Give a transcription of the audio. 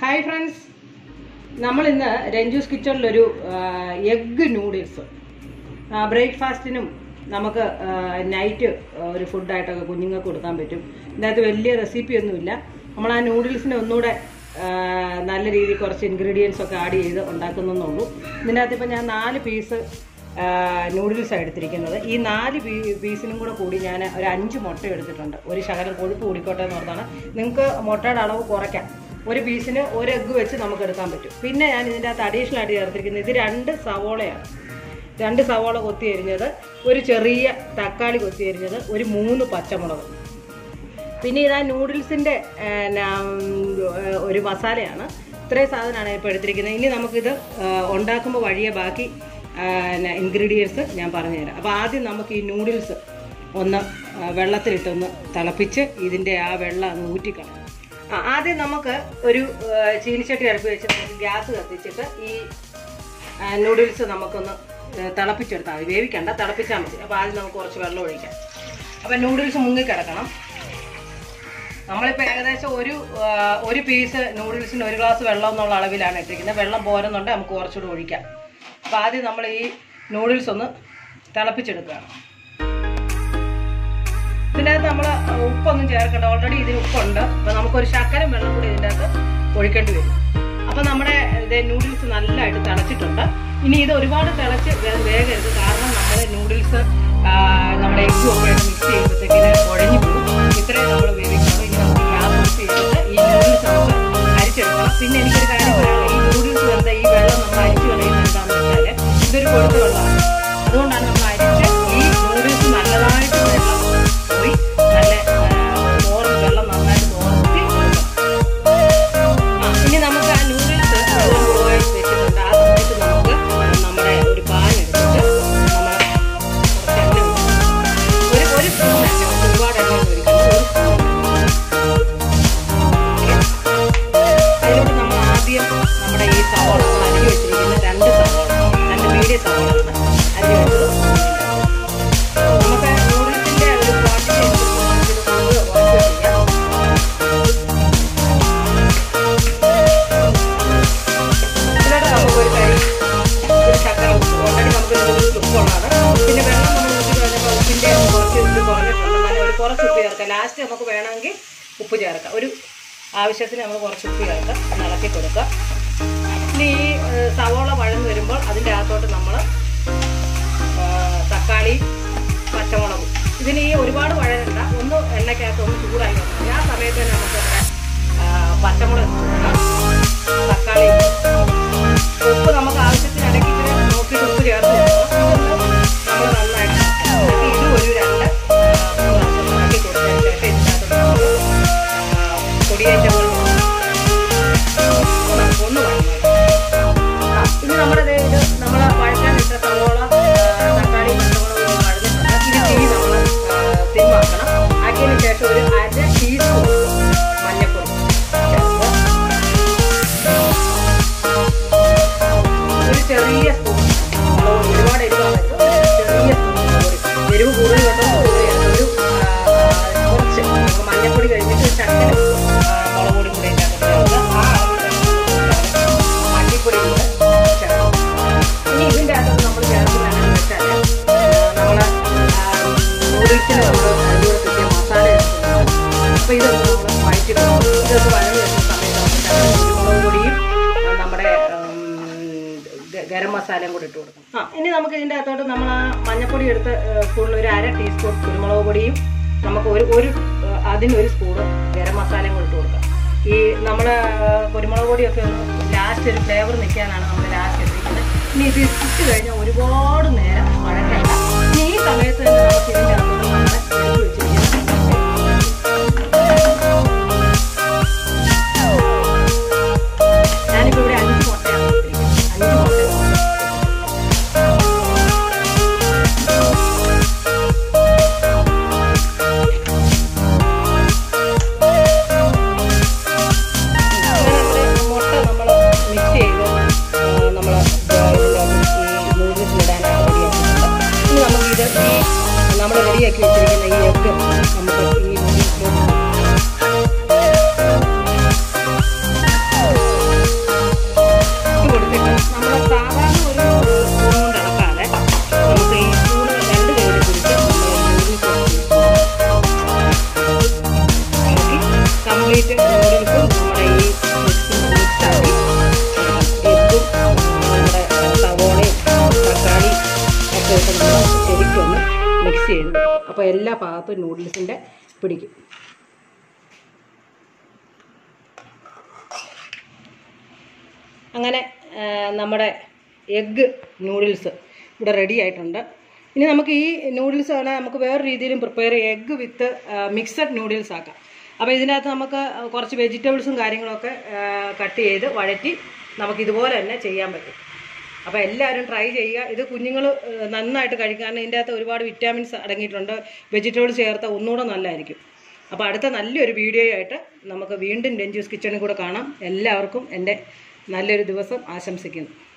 Hi friends നമ്മൾ ഇന്ന് രഞ്ജൂസ് കിച്ചണിലൊരു egg noodles ബ്രേക്ക്ഫാസ്റ്റിനും നമുക്ക് നൈറ്റ് ഒരു ഫുഡായിട്ടൊക്കെ കുഞ്ഞുങ്ങൾക്ക് കൊടുക്കാൻ പറ്റും ഇതിനകത്ത് വലിയ റെസിപ്പി ഒന്നുമില്ല നമ്മൾ ആ നൂഡിൽസിനെ ഒന്നുകൂടെ ആ, നല്ല രീതിയിൽ കുറച്ച് ഇൻഗ്രീഡിയൻസ് ഒക്കെ ആഡ് ചെയ്ത് ഉണ്ടാക്കുന്നുള്ളൂ ഇതിനകത്ത് ഇപ്പം ഞാൻ നാല് പീസ് നൂഡിൽസാണ് എടുത്തിരിക്കുന്നത് ഈ നാല് പീ പീസിനും കൂടെ കൂടി ഞാൻ ഒരു അഞ്ച് മുട്ട എടുത്തിട്ടുണ്ട് ഒരു ശകലം കൊഴുപ്പ് കൂടിക്കോട്ടെ എന്ന് ഓർത്താണ് നിങ്ങൾക്ക് മുട്ടയുടെ അളവ് കുറയ്ക്കാം ഒരു പീസിന് ഒരു എഗ്ഗ് വെച്ച് നമുക്ക് എടുക്കാൻ പറ്റും പിന്നെ ഞാൻ ഇതിൻ്റെ അകത്ത് അഡീഷണൽ ആയിട്ട് ചേർത്തിരിക്കുന്നത് ഇത് രണ്ട് സവോളയാണ് രണ്ട് സവോള കൊത്തി എരിഞ്ഞത് ഒരു ചെറിയ തക്കാളി കൊത്തി എരിഞ്ഞത് ഒരു മൂന്ന് പച്ചമുളക് പിന്നെ ഇതാ നൂഡിൽസിൻ്റെ ഒരു മസാലയാണ് ഇത്രയും സാധനമാണ് ഇപ്പോൾ എടുത്തിരിക്കുന്നത് ഇനി നമുക്കിത് ആ, ഉണ്ടാക്കുമ്പോൾ വഴിയെ ബാക്കി ഇൻഗ്രീഡിയൻസ് ഞാൻ പറഞ്ഞുതരാം അപ്പോൾ ആദ്യം നമുക്ക് ഈ നൂഡിൽസ് ഒന്ന് ആ, വെള്ളത്തിലിട്ടൊന്ന് തിളപ്പിച്ച് ഇതിൻ്റെ ആ വെള്ളം അങ്ങ് ഊറ്റിക്കളയാം ആ, ആദ്യം നമുക്ക് ഒരു ആ, ചീനിച്ചട്ടി അടുപ്പ് വെച്ച് നമുക്ക് ഗ്യാസ് കത്തിച്ചിട്ട് ഈ ആ, നൂഡിൽസ് നമുക്കൊന്ന് ആ, തിളപ്പിച്ചെടുത്താൽ മതി വേവിക്കണ്ട തിളപ്പിച്ചാൽ മതി അപ്പോൾ ആദ്യം നമുക്ക് കുറച്ച് വെള്ളം ഒഴിക്കാം അപ്പോൾ നൂഡിൽസ് മുങ്ങിക്കിടക്കണം നമ്മളിപ്പോൾ ഏകദേശം ഒരു ആ, ഒരു പീസ് നൂഡിൽസിന് ഒരു ഗ്ലാസ് വെള്ളം എന്നുള്ള അളവിലാണ് ഇട്ടിരിക്കുന്നത് വെള്ളം പോരുന്നുണ്ട് നമുക്ക് കുറച്ചുകൂടി ഒഴിക്കാം അപ്പോൾ ആദ്യം നമ്മൾ ഈ നൂഡിൽസ് ഒന്ന് തിളപ്പിച്ചെടുക്കുകയാണ് ഇതിനകത്ത് നമ്മൾ ഉപ്പൊന്നും ചേർക്കണ്ട ഓൾറെഡി ഇതിന് ഉപ്പുണ്ട് അപ്പോൾ നമുക്കൊരു ശക്കരം വെള്ളം കൂടി ഇതിൻ്റെ അകത്ത് ഒഴിക്കേണ്ടി വരും അപ്പോൾ നമ്മുടെ ഇത് നൂഡിൽസ് നല്ലതായിട്ട് തിളച്ചിട്ടുണ്ട് ഇനി ഇത് ഒരുപാട് തിളച്ച് വേ- വേഗരുത് കാരണം നമ്മുടെ നൂഡിൽസ് നമ്മുടെ എഗ്ഗും ഒക്കെ മിക്സ് ചെയ്യുമ്പോഴത്തേക്കിന് കുഴഞ്ഞു പോകും ഇത്രയും നമ്മൾ വേവിക്കണം ഇനി നമുക്ക് ഗ്യാസ് ഓഫ് ചെയ്തിട്ട് ഈ നൂഡിൽസ് നമുക്ക് അരിച്ചെടുക്കണം പിന്നെ എനിക്കൊരു കാര്യം പറയാം ഈ നൂഡിൽസ് വെന്ത ഈ വെള്ളം നമ്മൾ അരിച്ചു കളയുന്നത് എന്താണെന്ന് വെച്ചാൽ ഇതൊരു കൊഴുത്ത വെള്ളമാണ് അതുകൊണ്ടാണ് നമ്മൾ അരിച്ച് ഈ നൂഡിൽസ് നല്ലതായിട്ട് വെള്ളം പോയി നല്ല തോർന്ന് വെള്ളം നന്നായിട്ട് തോർത്തി എടുക്കണം ആ, ഇനി നമുക്ക് ആ നൂഡിൽസ് വെള്ളം പോയി വെച്ചിട്ടുണ്ട് ആ സമയത്ത് നമുക്ക് നമ്മുടെ ഒരു പാൻ എടുത്തിട്ട് നമ്മൾ കുറച്ച് എണ്ണ ഒഴിക്കണം. ഒരു ഒരു സ്പൂൺ എണ്ണ ഒഴിച്ച് ഒരുപാട് എണ്ണ ഒന്നും ഒഴിക്കണ്ട ഒരു സ്പൂൺ അതിലോട്ട് നമ്മൾ ആദ്യം നമ്മുടെ ഈ സവാള നമ്മൾ അരിഞ്ഞു വെച്ചിരിക്കുന്ന രണ്ട് സവാള രണ്ട് മീഡിയം സവാളാണ് അരിഞ്ഞു വെച്ചത് നമുക്ക് നൂഡിൽസിന്റെ ഒരു ക്വാണ്ടിറ്റി അനുസരിച്ച് നമുക്ക് ഇത് കുറച്ച് ചെയ്യാം ഇതിലോട്ട് നമുക്ക് ഒരു കരി ഒരു ശക്കര ഉപ്പ് ഓൾറെഡി നമുക്ക് നൂഡിൽസ് ഉപ്പുള്ളതാണ് പിന്നെ വെള്ളം നമ്മൾ ഊറ്റി കഴിഞ്ഞപ്പോൾ ഉപ്പിൻ്റെ കുറച്ച് ഇത് കുറഞ്ഞിട്ടുണ്ട് എന്നാലും ഒരു കുറച്ച് ഉപ്പ് ചേർക്കാം ലാസ്റ്റ് നമുക്ക് വേണമെങ്കിൽ ഉപ്പ് ചേർക്കാം ഒരു ആവശ്യത്തിന് നമ്മൾ കുറച്ച് ഉപ്പ് ചേർക്കാം ഒന്ന് ഇളക്കി കൊടുക്കുക ഇനി ഈ ഏഹ്, സവോള വഴന്ന് വരുമ്പോൾ അതിൻ്റെ അകത്തോട്ട് നമ്മൾ തക്കാളി പച്ചമുളകും ഇതിന് ഈ ഒരുപാട് വഴരണ്ട ഒന്ന് എണ്ണയ്ക്കകത്ത് ഒന്ന് ചൂടായി വന്നു ആ സമയത്ത് തന്നെ നമുക്ക് ഇവിടെ ആ, പച്ചമുളക് ഇട്ട് കൊടുക്കാം. തക്കാളി ഉപ്പ് നമുക്ക് ആവശ്യത്തിന് ഇടയ്ക്ക് ഇച്ചിരി നോക്കിയിട്ട് ഉപ്പ് ചേർത്ത് കൊടുക്കണം നമ്മൾ നന്നായിട്ട് എന്നിട്ട് ഇത് ഒരു രണ്ട് ആ, മൂന്ന് പ്രാവശ്യം ഇളക്കി കൊടുത്തതിന് ശേഷം ഇതിനകത്ത് നമ്മൾ പൊടിയേറ്റങ്ങൾ ഒന്ന് വഴങ്ങണം ആ, ഇനി നമ്മുടെ ദേ ഇത് നമ്മൾ വഴറ്റാൻ ഇട്ട സവോള ആ, തക്കാളി പച്ചമുളക് ഒന്ന് വഴഞ്ഞിട്ടുണ്ട് ഇത് തീ നമ്മൾ തിന്നാക്കണം ആക്കിയതിന് ശേഷം ഒരു അര ടീസ്പൂൺ മഞ്ഞൾപ്പൊടി ചേർക്കുക ഒരു ചെറിയ സ്പൂൺ മുളക് പൊടി. ഒരുപാട് എരിവാകരുത് ചെറിയ സ്പൂൺ മുളക് പൊടി എരിവ് കൂടുതൽ കേട്ടോ ഒരു ആ, കുറച്ച് നമുക്ക് മഞ്ഞൾപ്പൊടി കഴിഞ്ഞിട്ട് ഒരു ശക്കര ആ, മുളക് പൊടി കൂടെ ഇതിനകത്ത് ചേർക്കുക ആ അളവിൽ മല്ലിപ്പൊടി കൂടെ ചേർക്കുക ഇനി ഇതിൻ്റെ അകത്ത് നമ്മൾ ചേർക്കുന്നതെന്ന് വെച്ചാൽ നമ്മൾ നൂഡിൽസിന് നമ്മൾ അതിലൂടെ കിട്ടിയ മസാല ചേർക്കുന്നുണ്ട് അപ്പോൾ ഇതൊന്ന് നമ്മൾ വഴറ്റി കൊടുക്കും ഇതൊന്ന് വഴങ്ങി വരുന്ന സമയത്ത് നമുക്ക് കുരുമുളക് പൊടിയും ആ, നമ്മുടെ ഉം, ഗ- ഗരം മസാലയും കൂടി ഇട്ട് കൊടുക്കണം ആ ഇനി നമുക്ക് ഇതിൻ്റെ അകത്തോട്ട് നമ്മൾ ആ മഞ്ഞപ്പൊടി എടുത്ത് സ്പൂണിൽ ഒരു അര ടീസ്പൂൺ കുരുമുളക് പൊടിയും നമുക്ക് ഒരു ഒരു ഏഹ്, അതിനൊരു സ്പൂണ് ഗരം മസാലയും കൂടി ഇട്ട് കൊടുക്കാം ഈ നമ്മൾ കുരുമുളക് പൊടിയൊക്കെ ഒന്ന് ലാസ്റ്റ് ഒരു ഫ്ലേവർ നിൽക്കാനാണ് നമ്മൾ ലാസ്റ്റ് ഇട്ടിരിക്കുന്നത് ഇനി ഇത് ഇട്ട് കഴിഞ്ഞാൽ ഒരുപാട് നേരം വഴക്കണ്ട ഇനി ഈ സമയത്ത് തന്നെ നമുക്ക് ഇതിൻ്റെ അകത്തോട്ട് നമ്മുടെ എടുത്ത് വെച്ചിരിക്കുന്ന ഞാനിപ്പോൾ ഇവിടെ അഞ്ച് മുട്ടയാണ് എടുത്തിരിക്കുന്നത് അഞ്ച് മുട്ട അങ്ങനെ നമ്മുടെ മുട്ട നമ്മൾ മിക്സ് ചെയ്ത് നമ്മൾ ഈ നൂഡിൽസിലിടാനായിട്ട് റെഡിയാക്കിയിട്ടുണ്ട് ഇനി നമുക്കിത് ഈ നമ്മൾ റെഡിയാക്കി വെച്ചിരിക്കുന്ന ഈ എഗ്ഗ് അപ്പോൾ എല്ലാ ഭാഗത്തും നൂഡിൽസിൻ്റെ പിടിക്കും അങ്ങനെ ആ, നമ്മുടെ എഗ്ഗ് നൂഡിൽസ് ഇവിടെ റെഡി ആയിട്ടുണ്ട് ഇനി നമുക്ക് ഈ നൂഡിൽസ് വേണേൽ നമുക്ക് വേറെ രീതിയിലും പ്രിപ്പയർ ചെയ്യാം എഗ്ഗ് വിത്ത് മിക്സഡ് നൂഡിൽസ് ആക്കാം അപ്പോൾ ഇതിനകത്ത് നമുക്ക് കുറച്ച് വെജിറ്റബിൾസും കാര്യങ്ങളൊക്കെ കട്ട് ചെയ്ത് വഴറ്റി നമുക്ക് ഇതുപോലെ തന്നെ ചെയ്യാൻ പറ്റും അപ്പോൾ എല്ലാവരും ട്രൈ ചെയ്യുക ഇത് കുഞ്ഞുങ്ങൾ നന്നായിട്ട് കഴിക്കാൻ കാരണം ഇതിൻ്റെ അകത്ത് ഒരുപാട് വിറ്റാമിൻസ് അടങ്ങിയിട്ടുണ്ട് വെജിറ്റബിൾസ് ചേർത്ത ഒന്നുകൂടെ നല്ലതായിരിക്കും അപ്പോൾ അടുത്ത നല്ലൊരു വീഡിയോ ആയിട്ട് നമുക്ക് വീണ്ടും രഞ്ജൂസ് കിച്ചണിൽ കൂടെ കാണാം എല്ലാവർക്കും എൻ്റെ നല്ലൊരു ദിവസം ആശംസിക്കുന്നു